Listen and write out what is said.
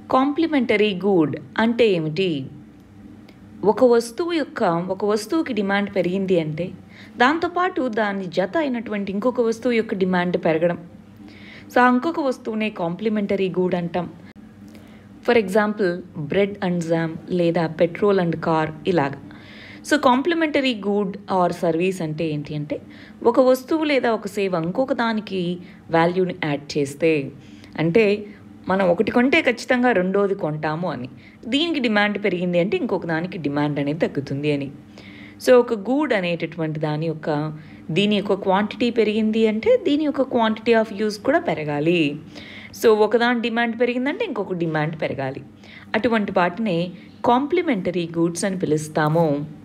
complementary గూడ్ అంటే ఏమిటి ఒక వస్తువు యొక్క ఒక వస్తువుకి డిమాండ్ పెరిగింది అంటే దాంతోపాటు దాని జత అయినటువంటి ఇంకొక వస్తువు యొక్క డిమాండ్ పెరగడం సో ఆ ఇంకొక వస్తువునే కాంప్లిమెంటరీ గూడ్ అంటాం for example bread and jam లేదా పెట్రోల్ అండ్ కార్ ఇలాగ so complementary good or service అంటే ఏంటి అంటే ఒక వస్తువు లేదా ఒక సేవ ఇంకొక దానికి వాల్యూని యాడ్ చేస్తే అంటే మనం ఒకటి కొంటే ఖచ్చితంగా రెండోది కొంటాము అని దీనికి డిమాండ్ పెరిగింది అంటే ఇంకొక దానికి డిమాండ్ అనేది తగ్గుతుంది అని సో ఒక గూడ్ అనేటటువంటి దాని యొక్క దీని యొక్క క్వాంటిటీ పెరిగింది అంటే దీని యొక్క క్వాంటిటీ ఆఫ్ యూస్ కూడా పెరగాలి సో ఒకదాని డిమాండ్ పెరిగిందంటే ఇంకొక డిమాండ్ పెరగాలి అటువంటి వాటినే కాంప్లిమెంటరీ గూడ్స్ అని పిలుస్తాము